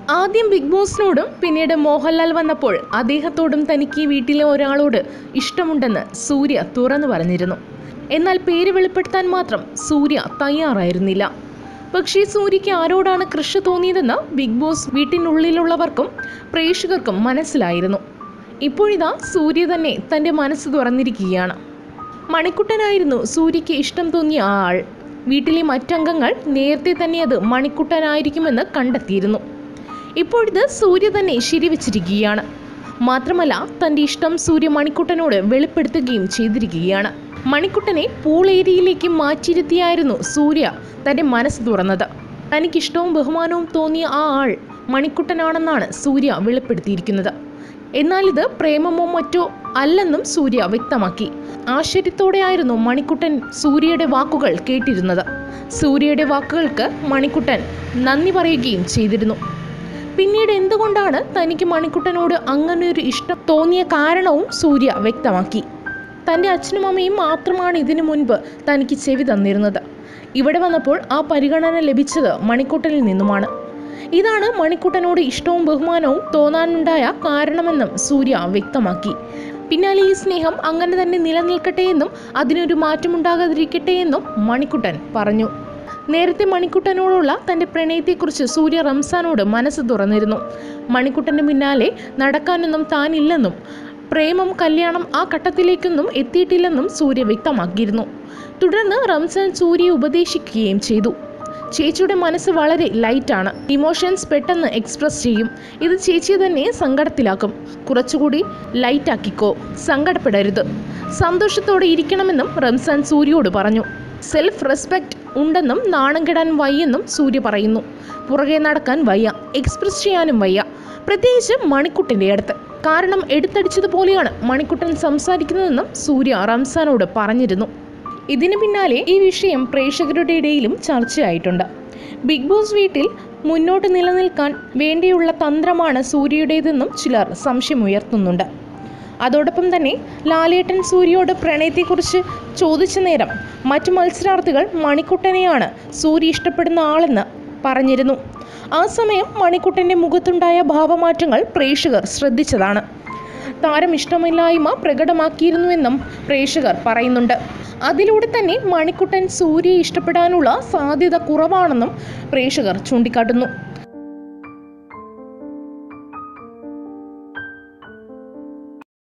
ആദ്യം ബിഗ് ബോസിനോടും പിന്നീട് മോഹൻലാൽ വന്നപ്പോൾ അദ്ദേഹത്തോടും തനിക്ക് ഈ വീട്ടിലെ ഒരാളോട് ഇഷ്ടമുണ്ടെന്ന് സൂര്യ തുറന്നു പറഞ്ഞിരുന്നു എന്നാൽ പേര് വെളിപ്പെടുത്താൻ മാത്രം സൂര്യ തയ്യാറായിരുന്നില്ല പക്ഷേ സൂര്യയ്ക്ക് ആരോടാണ് കൃഷി തോന്നിയതെന്ന് ബിഗ് ബോസ് വീട്ടിനുള്ളിലുള്ളവർക്കും പ്രേക്ഷകർക്കും മനസ്സിലായിരുന്നു ഇപ്പോഴിതാ സൂര്യ തന്നെ തൻ്റെ മനസ്സ് തുറന്നിരിക്കുകയാണ് മണിക്കുട്ടനായിരുന്നു സൂര്യയ്ക്ക് ഇഷ്ടം തോന്നിയ ആ ആൾ വീട്ടിലെ മറ്റംഗങ്ങൾ നേരത്തെ തന്നെ അത് മണിക്കുട്ടനായിരിക്കുമെന്ന് കണ്ടെത്തിയിരുന്നു ഇപ്പോഴിത് സൂര്യ തന്നെ ശരിവച്ചിരിക്കുകയാണ് മാത്രമല്ല തൻ്റെ ഇഷ്ടം സൂര്യ മണിക്കുട്ടനോട് വെളിപ്പെടുത്തുകയും ചെയ്തിരിക്കുകയാണ് മണിക്കുട്ടനെ പൂൾ ഏരിയയിലേക്ക് മാറ്റിയിരുത്തിയായിരുന്നു സൂര്യ തൻ്റെ മനസ്സ് തുറന്നത് തനിക്കിഷ്ടവും ബഹുമാനവും തോന്നിയ ആ ആൾ മണിക്കുട്ടനാണെന്നാണ് സൂര്യ വെളിപ്പെടുത്തിയിരിക്കുന്നത് എന്നാൽ ഇത് പ്രേമമോ മറ്റോ അല്ലെന്നും സൂര്യ വ്യക്തമാക്കി ആശ്ചര്യത്തോടെയായിരുന്നു മണിക്കുട്ടൻ സൂര്യയുടെ വാക്കുകൾ കേട്ടിരുന്നത് സൂര്യയുടെ വാക്കുകൾക്ക് മണിക്കുട്ടൻ നന്ദി പറയുകയും ചെയ്തിരുന്നു പിന്നീട് എന്തുകൊണ്ടാണ് തനിക്ക് മണിക്കുട്ടനോട് അങ്ങനെ ഒരു ഇഷ്ടം തോന്നിയ കാരണവും സൂര്യ വ്യക്തമാക്കി തൻ്റെ അച്ഛനും അമ്മയും മാത്രമാണ് ഇതിനു മുൻപ് തനിക്ക് ചെവി തന്നിരുന്നത് ഇവിടെ വന്നപ്പോൾ ആ പരിഗണന ലഭിച്ചത് മണിക്കുട്ടനിൽ നിന്നുമാണ് ഇതാണ് മണിക്കുട്ടനോട് ഇഷ്ടവും ബഹുമാനവും തോന്നാനുണ്ടായ കാരണമെന്നും സൂര്യ വ്യക്തമാക്കി പിന്നാലെ ഈ സ്നേഹം അങ്ങനെ തന്നെ നിലനിൽക്കട്ടെ എന്നും അതിനൊരു മാറ്റമുണ്ടാകാതിരിക്കട്ടെ എന്നും മണിക്കുട്ടൻ പറഞ്ഞു നേരത്തെ മണിക്കുട്ടനോടുള്ള തൻ്റെ പ്രണയത്തെക്കുറിച്ച് സൂര്യ റംസാനോട് മനസ്സ് തുറന്നിരുന്നു മണിക്കുട്ടൻ്റെ പിന്നാലെ നടക്കാനൊന്നും താനില്ലെന്നും പ്രേമം കല്യാണം ആ ഘട്ടത്തിലേക്കൊന്നും എത്തിയിട്ടില്ലെന്നും സൂര്യ വ്യക്തമാക്കിയിരുന്നു തുടർന്ന് റംസാൻ സൂര്യയെ ഉപദേശിക്കുകയും ചെയ്തു ചേച്ചിയുടെ മനസ്സ് വളരെ ലൈറ്റാണ് ഇമോഷൻസ് പെട്ടെന്ന് എക്സ്പ്രസ് ചെയ്യും ഇത് ചേച്ചിയെ തന്നെ സങ്കടത്തിലാക്കും കുറച്ചുകൂടി ലൈറ്റാക്കിക്കോ സങ്കടപ്പെടരുത് സന്തോഷത്തോടെ ഇരിക്കണമെന്നും റംസാൻ സൂര്യയോട് പറഞ്ഞു സെൽഫ് റെസ്പെക്റ്റ് ഉണ്ടെന്നും നാണം കെടാൻ വയ്യെന്നും സൂര്യ പറയുന്നു പുറകെ നടക്കാൻ വയ്യ എക്സ്പ്രസ് ചെയ്യാനും വയ്യ പ്രത്യേകിച്ച് മണിക്കുട്ടൻ്റെ അടുത്ത് കാരണം എടുത്തടിച്ചതുപോലെയാണ് മണിക്കുട്ടൻ സംസാരിക്കുന്നതെന്നും സൂര്യ റംസാനോട് പറഞ്ഞിരുന്നു ഇതിന് പിന്നാലെ ഈ വിഷയം പ്രേക്ഷകരുടെ ഇടയിലും ചർച്ചയായിട്ടുണ്ട് ബിഗ് ബോസ് വീട്ടിൽ മുന്നോട്ട് നിലനിൽക്കാൻ വേണ്ടിയുള്ള തന്ത്രമാണ് സൂര്യയുടേതെന്നും ചിലർ സംശയമുയർത്തുന്നുണ്ട് അതോടൊപ്പം തന്നെ ലാലേട്ടൻ സൂര്യയോട് പ്രണയത്തെക്കുറിച്ച് ചോദിച്ച നേരം മറ്റു മത്സരാർത്ഥികൾ മണിക്കുട്ടനെയാണ് സൂര്യ ഇഷ്ടപ്പെടുന്ന ആളെന്ന് പറഞ്ഞിരുന്നു ആ സമയം മണിക്കുട്ടൻ്റെ മുഖത്തുണ്ടായ ഭാവമാറ്റങ്ങൾ പ്രേക്ഷകർ ശ്രദ്ധിച്ചതാണ് താരം ഇഷ്ടമില്ലായ്മ പ്രകടമാക്കിയിരുന്നുവെന്നും പ്രേക്ഷകർ പറയുന്നുണ്ട് അതിലൂടെ തന്നെ മണിക്കുട്ടൻ സൂര്യയെ ഇഷ്ടപ്പെടാനുള്ള സാധ്യത കുറവാണെന്നും പ്രേക്ഷകർ ചൂണ്ടിക്കാട്ടുന്നു